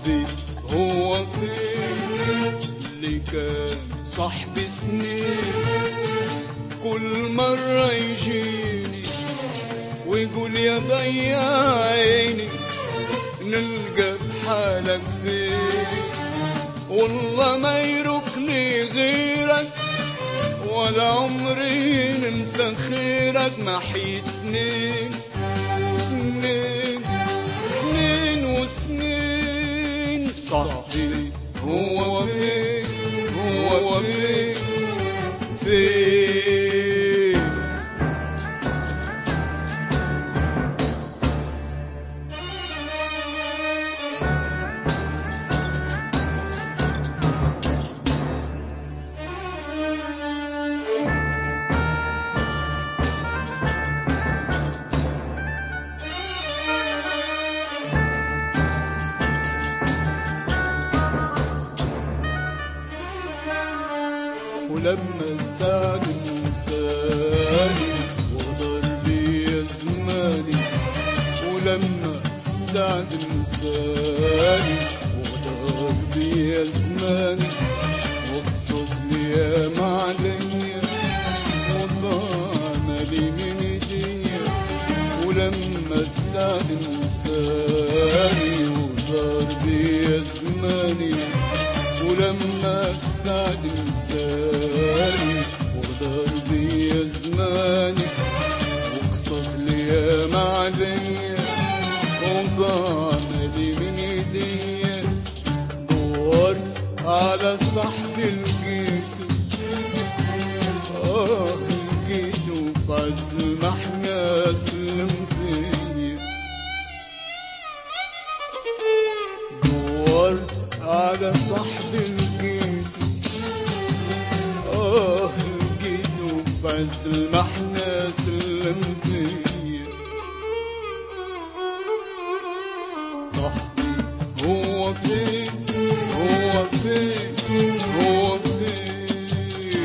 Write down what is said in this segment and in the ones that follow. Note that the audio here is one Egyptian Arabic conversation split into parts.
صاحبي هو فين اللي كان صاحبي سنين كل مرة يجيني ويقول يا ضيع عيني نلقى بحالك فين والله ما يركني غيرك ولا عمري ننسى خيرك محيط سنين سنين سنين وسنين صاحبي هو فين هو فين فين ولما السعد انساني وغدر بي زماني ولما السعد انساني وغدر بي زماني وقصد لي ما عليا وضاع مالي من ايديا ولما السعد انساني وغدر بي زماني ولما السعد انساني وغدر بي زماني وقصد لي ما عليا وضاع مالي من ايديا دورت على صاحبي لقيته اه لقيته بعز المحنة سلم فيا دورت على صاحبي لقيته اه لقيته بعز المحنة سلم فيا صاحبي هو فين هو فين هو فين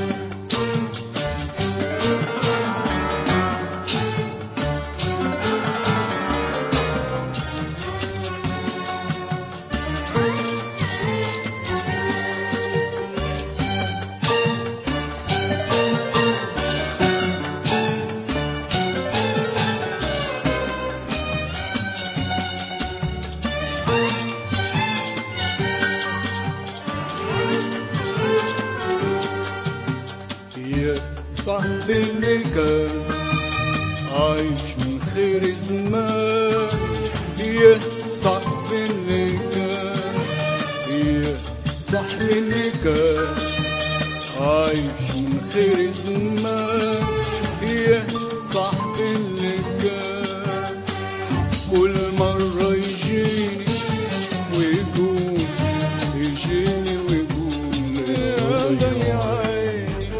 يا صاحبي اللي كان عايش من خير زمان يا صاحبي اللي كان يا صاحبي اللي كان عايش من خير زمان يا صاحبي اللي كان كل مرة يجيني ويقول يجيني ويقول يا ضيع عيني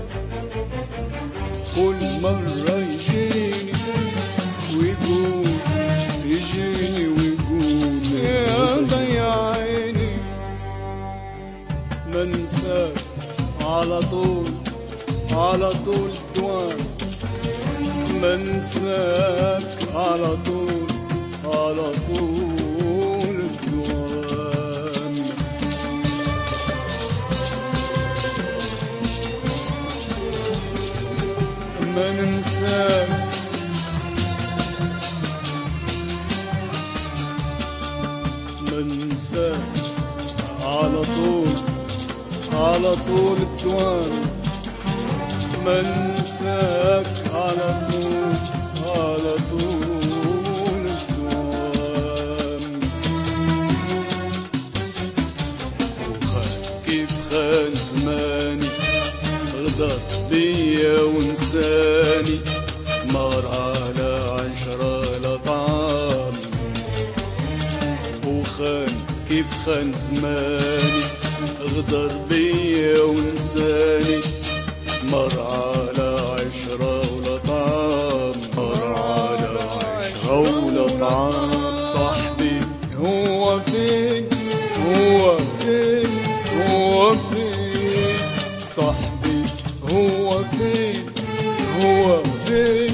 كل مرة يجيني ويقول يجيني ويقول يا ضيع عيني ما انساك على طول على طول دوام ما انساك على طول على طول الدوام ما ننساك ما ننساك على طول على طول الدوام ما ننساك على طول على طول الدوام وخان كيف خان زماني غدر بيا ونساني مر على عشرة لطعام وخان كيف خان زماني غدر بيا ونساني مر على عشرة ولطعام مر على عشرة ولطعام صاحبي هو فين هو فين هو فين صاحبي هو فين هو فين